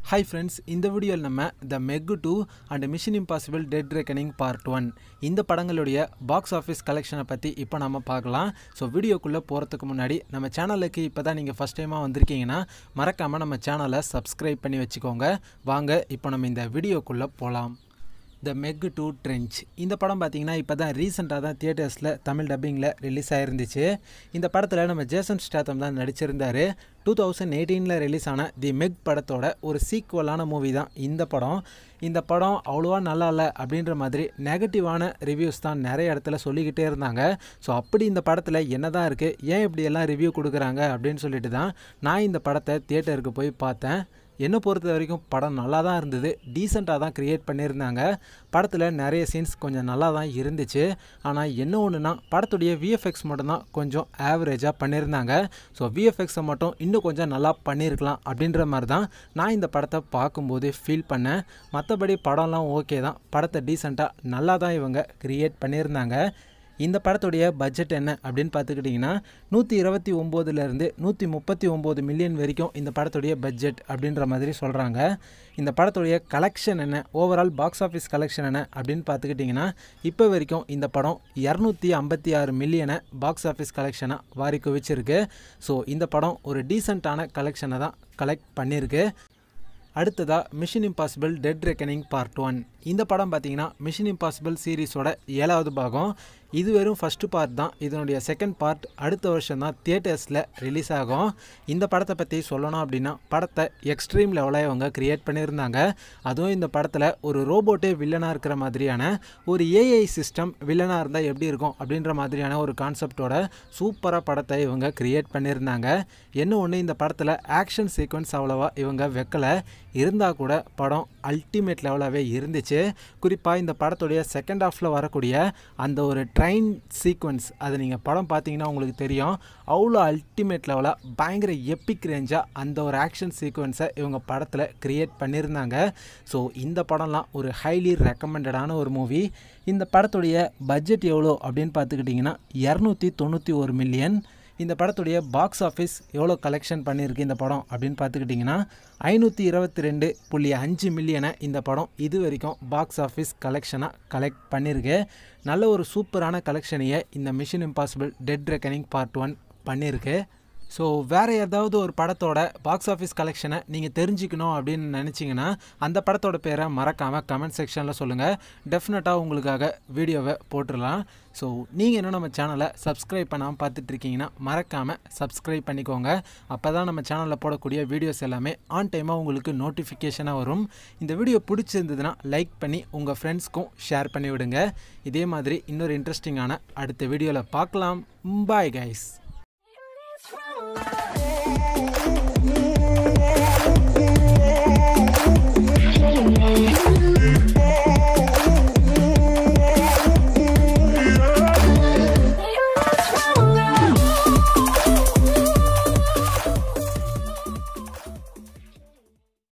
hi friends இந்த வீடியோவில் நம்ம the Meg two and Mission Impossible Dead Reckoning part one இந்த படங்களுடைய பாக்ஸ் ஆஃபீஸ் கலெக்ஷனை பற்றி இப்போ நம்ம பார்க்கலாம் ஸோ வீடியோக்குள்ளே போகிறதுக்கு முன்னாடி நம்ம சேனலுக்கு இப்போ தான் நீங்கள் ஃபஸ்ட் டைமாக வந்திருக்கீங்கன்னா மறக்காமல் நம்ம சேனலை சப்ஸ்கிரைப் பண்ணி வச்சுக்கோங்க வாங்க இப்போ நம்ம இந்த வீடியோக்குள்ளே போகலாம் த மெக் டூ ட்ரெஞ்ச் இந்த படம் பார்த்தீங்கன்னா இப்போ தான் ரீசெண்டாக தான் தியேட்டர்ஸில் தமிழ் டப்பிங்கில் ரிலீஸ் ஆயிருந்துச்சு இந்த படத்தில் நம்ம ஜேசன் ஸ்டாத்தம் தான் நடிச்சிருந்தார் டூ தௌசண்ட் எயிட்டீனில் ரிலீஸ் ஆன தி மெக் படத்தோட ஒரு சீக்குவலான மூவி தான் இந்த படம் இந்த படம் அவ்வளோவா நல்லா இல்லை அப்படின்ற மாதிரி நெகட்டிவான ரிவ்யூஸ் தான் நிறைய இடத்துல சொல்லிக்கிட்டே இருந்தாங்க ஸோ அப்படி இந்த படத்தில் என்ன தான் இருக்குது ஏன் இப்படியெல்லாம் ரிவ்யூ கொடுக்குறாங்க அப்படின்னு சொல்லிட்டு தான் நான் இந்த படத்தை தியேட்டருக்கு போய் பார்த்தேன் என்னை பொறுத்த வரைக்கும் படம் நல்லா தான் இருந்தது டீசெண்டாக தான் க்ரியேட் பண்ணியிருந்தாங்க படத்தில் நிறைய சீன்ஸ் கொஞ்சம் நல்லா தான் இருந்துச்சு ஆனால் என்ன ஒன்றுனா படத்துடைய விஎஃப்எக்ஸ் மட்டும்தான் கொஞ்சம் ஆவரேஜாக பண்ணியிருந்தாங்க ஸோ விஎஃப்எக்ஸை மட்டும் இன்னும் கொஞ்சம் நல்லா பண்ணியிருக்கலாம் அப்படின்ற மாதிரி தான் நான் இந்த படத்தை பார்க்கும்போது ஃபீல் பண்ணேன் மற்றபடி படம்லாம் ஓகே தான் படத்தை டீசெண்டாக நல்லா தான் இவங்க க்ரியேட் பண்ணியிருந்தாங்க இந்த படத்துடைய பட்ஜெட் என்ன அப்படின்னு பார்த்துக்கிட்டிங்கன்னா நூற்றி இருபத்தி ஒம்போதுலேருந்து நூற்றி முப்பத்தி ஒம்பது மில்லியன் வரைக்கும் இந்த படத்துடைய பட்ஜெட் அப்படின்ற மாதிரி சொல்கிறாங்க இந்த படத்துடைய கலெக்ஷன் என்ன ஓவரால் பாக்ஸ் ஆஃபீஸ் கலெக்ஷன் என்ன அப்படின்னு பார்த்துக்கிட்டிங்கன்னா இப்போ வரைக்கும் இந்த படம் இரநூத்தி ஐம்பத்தி ஆறு மில்லியனை பாக்ஸ் ஆஃபீஸ் கலெக்ஷனாக வாரி குவிச்சிருக்கு ஸோ இந்த படம் ஒரு டீசெண்டான கலெக்ஷனை தான் கலெக்ட் பண்ணியிருக்கு அடுத்ததாக Mission Impossible Dead Reckoning part one இந்த படம் பார்த்தீங்கன்னா மிஷன் இம்பாசிபிள் சீரீஸோட ஏழாவது பாகம் இது வெறும் ஃபஸ்ட்டு பார்ட் தான் இதனுடைய செகண்ட் பார்ட் அடுத்த வருஷம் தான் தியேட்டர்ஸில் ரிலீஸ் ஆகும் இந்த படத்தை பற்றி சொல்லணும் அப்படின்னா படத்தை எக்ஸ்ட்ரீம் லெவலாக இவங்க க்ரியேட் பண்ணியிருந்தாங்க அதுவும் இந்த படத்தில் ஒரு ரோபோட்டே வில்லனாக இருக்கிற மாதிரியான ஒரு ஏஐ சிஸ்டம் வில்லனாக இருந்தால் எப்படி இருக்கும் அப்படின்ற மாதிரியான ஒரு கான்செப்டோட சூப்பராக படத்தை இவங்க க்ரியேட் பண்ணியிருந்தாங்க என்ன ஒன்று இந்த படத்தில் ஆக்ஷன் சீக்வன்ஸ் அவ்வளோவா இவங்க வைக்கலை இருந்தால் கூட படம் அல்டிமேட் லெவலாகவே இருந்துச்சு குறிப்பாக இந்த படத்துடைய செகண்ட் ஹாஃபில் வரக்கூடிய அந்த ஒரு ட்ரெயின் சீக்வன்ஸ் அது நீங்கள் படம் பார்த்தீங்கன்னா உங்களுக்கு தெரியும் அவ்வளோ அல்டிமேட் லெவலாக பயங்கர எப்பிக் ரேஞ்சாக அந்த ஒரு ஆக்ஷன் சீக்வன்ஸை இவங்க படத்தில் க்ரியேட் பண்ணியிருந்தாங்க ஸோ இந்த படம்லாம் ஒரு ஹைலி ரெக்கமெண்டடான ஒரு மூவி இந்த படத்துடைய பட்ஜெட் எவ்வளோ அப்படின்னு பார்த்துக்கிட்டிங்கன்னா இரநூத்தி தொண்ணூற்றி ஒரு மில்லியன் இந்த படத்துடைய பாக்ஸ் ஆஃபீஸ் எவ்வளோ கலெக்ஷன் பண்ணியிருக்கு இந்த படம் அப்படின்னு பார்த்துக்கிட்டிங்கன்னா ஐநூற்றி இருபத்தி ரெண்டு புள்ளி அஞ்சு மில்லியனை இந்த படம் இது வரைக்கும் பாக்ஸ் ஆஃபீஸ் கலெக்ஷனாக கலெக்ட் பண்ணியிருக்கு நல்ல ஒரு சூப்பரான கலெக்ஷனையே இந்த Mission Impossible Dead Reckoning part one பண்ணியிருக்கு ஸோ வேறு ஏதாவது ஒரு படத்தோட பாக்ஸ் ஆஃபீஸ் கலெக்ஷனை நீங்கள் தெரிஞ்சுக்கணும் அப்படின்னு நினச்சிங்கன்னா அந்த படத்தோட பேரை மறக்காமல் கமெண்ட் செக்ஷனில் சொல்லுங்கள் டெஃபினட்டாக உங்களுக்காக வீடியோவை போட்டுடலாம் ஸோ நீங்கள் இன்னும் நம்ம சேனலை சப்ஸ்கிரைப் பண்ணாமல் பார்த்துட்ருக்கீங்கன்னா மறக்காமல் சப்ஸ்கிரைப் பண்ணிக்கோங்க அப்போ தான் நம்ம சேனலில் போடக்கூடிய வீடியோஸ் எல்லாமே ஆன் டைமாக உங்களுக்கு நோட்டிஃபிகேஷனாக வரும் இந்த வீடியோ பிடிச்சிருந்ததுன்னா லைக் பண்ணி உங்கள் ஃப்ரெண்ட்ஸ்க்கும் ஷேர் பண்ணி விடுங்க இதே மாதிரி இன்னொரு இன்ட்ரெஸ்டிங்கான அடுத்த வீடியோவில் பார்க்கலாம் பாய் கைஸ் From